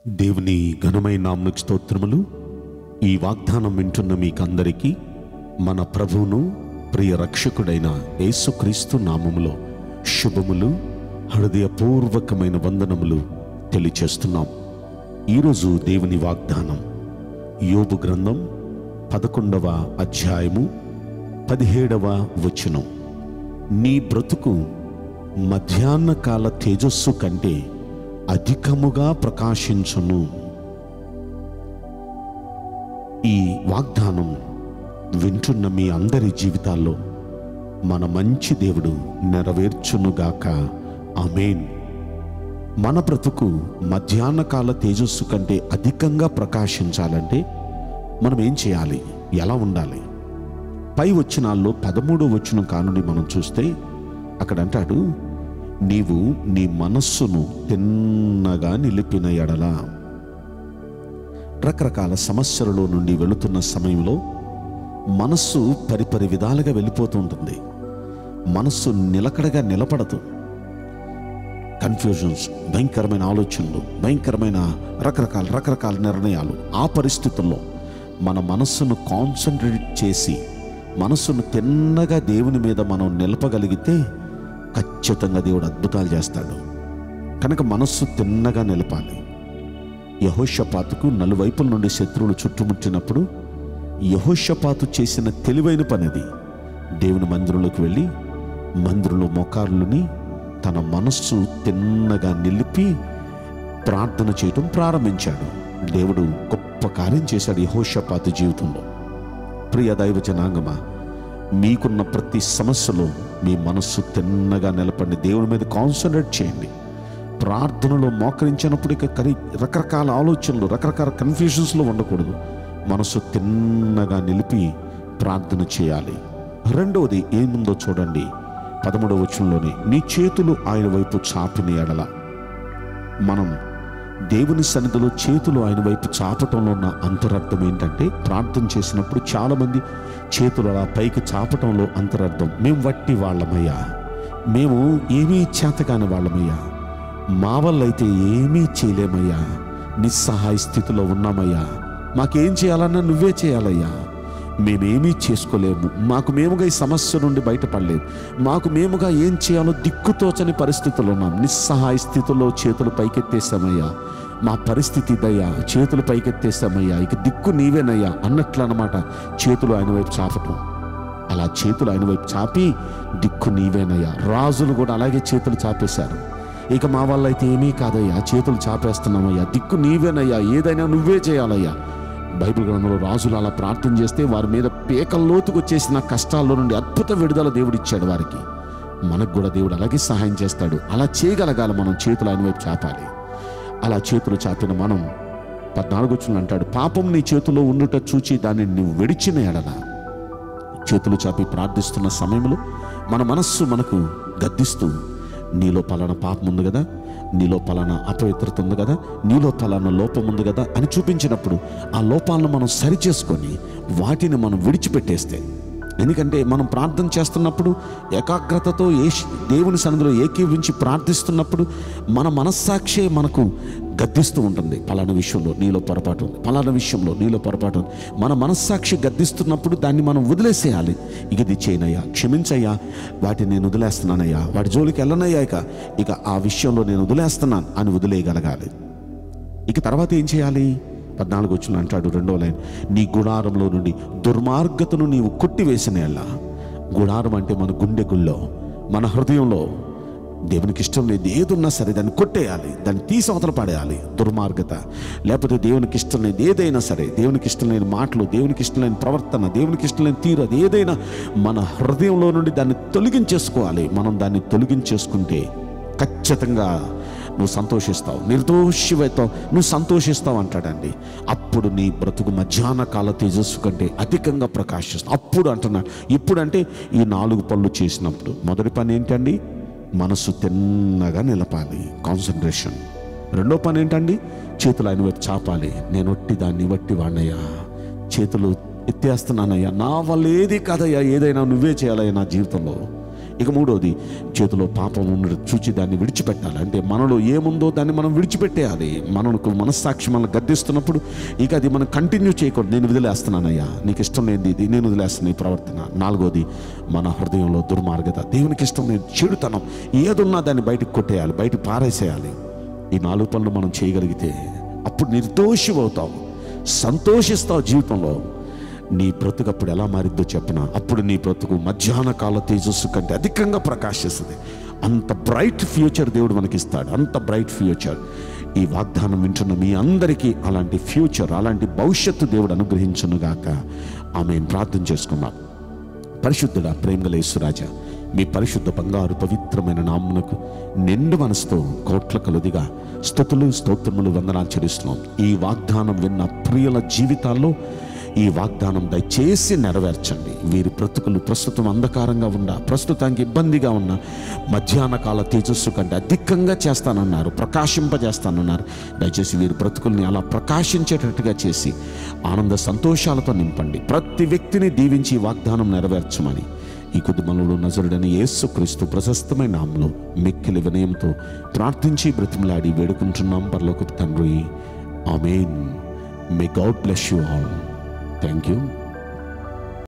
దేవుని ఘనమైన నామకు స్తోత్రములు ఈ వాగ్దానం వింటున్న మీకందరికీ మన ప్రభువును ప్రియ రక్షకుడైన యేసుక్రీస్తు నామములో శుభములు హృదయపూర్వకమైన వందనములు తెలియచేస్తున్నాం ఈరోజు దేవుని వాగ్దానం యోబు గ్రంథం పదకొండవ అధ్యాయము పదిహేడవ వచనం నీ బ్రతుకు మధ్యాహ్న కాల తేజస్సు కంటే అధికముగా ప్రకాశించును ఈ వాగ్దానం వింటున్న మీ అందరి జీవితాల్లో మన మంచి దేవుడు నెరవేర్చునుగాక ఆమేన్ మన బ్రతుకు మధ్యాహ్న కాల తేజస్సు కంటే అధికంగా ప్రకాశించాలంటే మనం ఏం చేయాలి ఎలా ఉండాలి పై వచనాల్లో పదమూడో వచనం కానుండి మనం చూస్తే అక్కడ అంటాడు నీవు నీ మనస్సును తిన్నగా నిలిపిన ఎడల రకరకాల సమస్యలలో నుండి వెళుతున్న సమయంలో మనస్సు పరిపరి విధాలుగా వెళ్ళిపోతూ ఉంటుంది మనస్సు నిలకడగా నిలబడదు కన్ఫ్యూజన్స్ భయంకరమైన ఆలోచనలు భయంకరమైన రకరకాల రకరకాల నిర్ణయాలు ఆ పరిస్థితుల్లో మన మనస్సును కాన్సన్ట్రేట్ చేసి మనస్సును తిన్నగా దేవుని మీద మనం నిలపగలిగితే ఖచ్చితంగా దేవుడు అద్భుతాలు చేస్తాడు కనుక మనస్సు తిన్నగా నిలపాలి యహోషపాతుకు నలువైపుల నుండి శత్రువులు చుట్టుముట్టినప్పుడు యహోషపాతు చేసిన తెలివైన పనిది దేవుని మందిరంలోకి వెళ్ళి మందిరంలో మోకారులని తన మనస్సు తిన్నగా నిలిపి ప్రార్థన చేయటం ప్రారంభించాడు దేవుడు గొప్ప కార్యం చేశాడు యహోషపాతు జీవితంలో ప్రియ దైవ జనాంగమా మీకున్న ప్రతి సమస్యలో మీ మనస్సు తిన్నగా నిలపండి దేవుని మీద కాన్సన్ట్రేట్ చేయండి ప్రార్థనలో మోకరించినప్పుడు ఇక కరి రకరకాల ఆలోచనలు రకరకాల కన్ఫ్యూజన్స్లో ఉండకూడదు మనసు తిన్నగా నిలిపి ప్రార్థన చేయాలి రెండవది ఏముందో చూడండి పదమూడవ వచనంలోని నీ చేతులు ఆయన వైపు చాపిన ఎడల మనం దేవుని సన్నిధిలో చేతులు ఆయన వైపు చాపటంలో ఉన్న అంతరార్థం ఏంటంటే ప్రార్థన చేసినప్పుడు చాలామంది చేతులు అలా పైకి చాపటంలో అంతరార్థం మేము వట్టి వాళ్ళమయ్యా మేము ఏమీ చేతకాని వాళ్ళమయ్యా మా వల్ల అయితే ఏమీ చేయలేమయ్యా నిస్సహాయ స్థితిలో ఉన్నామయ్యా మాకేం చేయాలన్నా నువ్వే చేయాలయ్యా మేమేమీ చేసుకోలేము మాకు మేముగా ఈ సమస్య నుండి బయటపడలేము మాకు మేముగా ఏం చేయాలో దిక్కుతోచని పరిస్థితుల్లో ఉన్నాం నిస్సహాయ స్థితిలో చేతులు పైకెత్తేసామయ్యా మా పరిస్థితి ఇదయ్యా చేతులు పైకెత్తేసామయ్యా ఇక దిక్కు నీవేనయ్యా అన్నట్లు అనమాట చేతులు ఆయన వైపు చాపటం అలా చేతులు ఆయన వైపు చాపి దిక్కు నీవేనయ్యా రాజులు కూడా అలాగే చేతులు చాపేశారు ఇక మా వల్ల అయితే ఏమీ కాదయ్యా చేతులు చాపేస్తున్నామయ్యా దిక్కు నీవేనయ్యా ఏదైనా నువ్వే చేయాలయ్యా బైబిల్ గ్రంథంలో రాజులు అలా ప్రార్థన చేస్తే వారి మీద పేకల్లోతుకు వచ్చేసిన కష్టాల్లో నుండి అద్భుత విడుదల దేవుడు ఇచ్చాడు వారికి మనకు కూడా దేవుడు అలాగే సహాయం చేస్తాడు అలా చేయగలగాలి మనం చేతులు ఆయన వైపు చాపాలి అలా చేతులు చాపిన మనం పద్నాలుగు వచ్చిన అంటాడు పాపం నీ చేతిలో ఉండుట చూచి దాన్ని నువ్వు విడిచిన ఎడల చేతులు చాపి ప్రార్థిస్తున్న సమయంలో మన మనస్సు మనకు గద్దిస్తూ నీలో పలానా పాపం ఉంది కదా నీలో పలానా అపవిత్రత ఉంది కదా నీలో పలానా లోపం ఉంది కదా అని చూపించినప్పుడు ఆ లోపాలను మనం సరిచేసుకొని వాటిని మనం విడిచిపెట్టేస్తే ఎందుకంటే మనం ప్రార్థన చేస్తున్నప్పుడు ఏకాగ్రతతో ఏ దేవుని సన్నిధిలో ఏకీవించి ప్రార్థిస్తున్నప్పుడు మన మనస్సాక్షే మనకు గద్దిస్తూ ఉంటుంది పలానా విషయంలో నీలో పొరపాటు ఉంది పలానా విషయంలో నీలో పొరపాటు ఉంది మన మనస్సాక్షి గద్దిస్తున్నప్పుడు దాన్ని మనం వదిలేసేయాలి ఇక ఇది చేయనయ్యా క్షమించయ్యా వాటిని నేను వదిలేస్తున్నానయ్యా వాటి జోలికి వెళ్ళనయ్యా ఇక ఇక ఆ విషయంలో నేను వదిలేస్తున్నాను అని వదిలేయగలగాలి ఇక తర్వాత ఏం చేయాలి పద్నాలుగు వచ్చిన అంటాడు రెండో లైన్ నీ గుడారంలో నుండి దుర్మార్గతను నీవు కొట్టివేసిన ఎల్లా గుడారం అంటే మన గుండె గుళ్ళో మన హృదయంలో దేవునికి ఇష్టం లేదు ఏదున్నా సరే దాన్ని కొట్టేయాలి దాన్ని తీసి అవతల పడేయాలి దుర్మార్గత లేకపోతే దేవునికి ఇష్టం లేదు ఏదైనా సరే దేవునికి ఇష్టం లేని మాటలు దేవునికి ఇష్టం లేని ప్రవర్తన దేవునికి ఇష్టం లేని తీరు అది ఏదైనా మన హృదయంలో నుండి దాన్ని తొలగించేసుకోవాలి మనం దాన్ని తొలగించేసుకుంటే ఖచ్చితంగా నువ్వు సంతోషిస్తావు నిర్దోషివైతావు నువ్వు సంతోషిస్తావు అంటాడండి అప్పుడు నీ బ్రతుకు మధ్యాహ్న కాల తేజస్సు కంటే అధికంగా ప్రకాశిస్తావు అప్పుడు అంటున్నాడు ఇప్పుడంటే ఈ నాలుగు పనులు చేసినప్పుడు మొదటి పని ఏంటండి మనసు తిన్నగా నిలపాలి కాన్సన్ట్రేషన్ రెండో పని ఏంటండి చేతులు ఆయన వైపు చాపాలి నేను ఒట్టి దాన్ని వట్టి వాడినయ్యా చేతులు ఎత్తేస్తున్నానయ్యా నా వల్ల ఏది కాదయ్యా ఏదైనా నువ్వే చేయాలయ్యా నా జీవితంలో ఇక మూడోది చేతిలో పాపం ఉన్నది చూచి దాన్ని విడిచిపెట్టాలి అంటే మనలో ఏముందో దాన్ని మనం విడిచిపెట్టేయాలి మనకు మనస్సాక్షి మనం గద్దిస్తున్నప్పుడు ఇక అది మనం కంటిన్యూ చేయకూడదు నేను వదిలేస్తున్నానయ్యా నీకు ఇష్టం లేనిది ఇది నేను వదిలేస్తున్నా ఈ ప్రవర్తన నాలుగోది మన హృదయంలో దుర్మార్గత దేవునికి ఇష్టం లేదు చెడుతనం ఏదున్నా దాన్ని బయటకు కొట్టేయాలి బయటకు పారేసేయాలి ఈ నాలుగు పనులు మనం చేయగలిగితే అప్పుడు నిర్దోషి అవుతావు సంతోషిస్తావు జీవితంలో నీ బ్రతుకు అప్పుడు ఎలా మారిద్దో చెప్పిన అప్పుడు నీ బ్రతుకు మధ్యాహ్న కాల తేజస్సు కంటే అధికంగా ప్రకాశిస్తుంది అంత బ్రైట్ ఫ్యూచర్ దేవుడు మనకి ఇస్తాడు అంత బ్రైట్ ఫ్యూచర్ ఈ వాగ్దానం వింటున్న మీ అందరికీ అలాంటి ఫ్యూచర్ అలాంటి భవిష్యత్తు దేవుడు అనుగ్రహించునుగాక ఆమె ప్రార్థన చేసుకున్నాం పరిశుద్ధుడా ప్రేమగల యేసురాజా మీ పరిశుద్ధ బంగారు పవిత్రమైన నామునకు నిండు మనసుతో కోట్ల కలుదిగా స్థుతులు స్తోత్రములు వందనాలు చెల్లిస్తున్నాం ఈ వాగ్దానం విన్న ప్రియుల జీవితాల్లో ఈ వాగ్దానం దయచేసి నెరవేర్చండి వీరి బ్రతుకులు ప్రస్తుతం అంధకారంగా ఉన్న ప్రస్తుతానికి ఇబ్బందిగా ఉన్న మధ్యాహ్న కాల తేజస్సు కంటే అధికంగా చేస్తానన్నారు ప్రకాశింపజేస్తానన్నారు దయచేసి వీరి బ్రతుకుల్ని అలా ప్రకాశించేటట్టుగా చేసి ఆనంద సంతోషాలతో నింపండి ప్రతి వ్యక్తిని దీవించి ఈ వాగ్దానం నెరవేర్చమని ఈ కుటుంబంలో నజరుడని యేసుక్రీస్తు ప్రశస్తమైన నామంలో మిక్కిలి వినయంతో ప్రార్థించి బ్రతిమలాడి వేడుకుంటున్నాం పర్లోకి తండ్రి amen may God bless you all thank you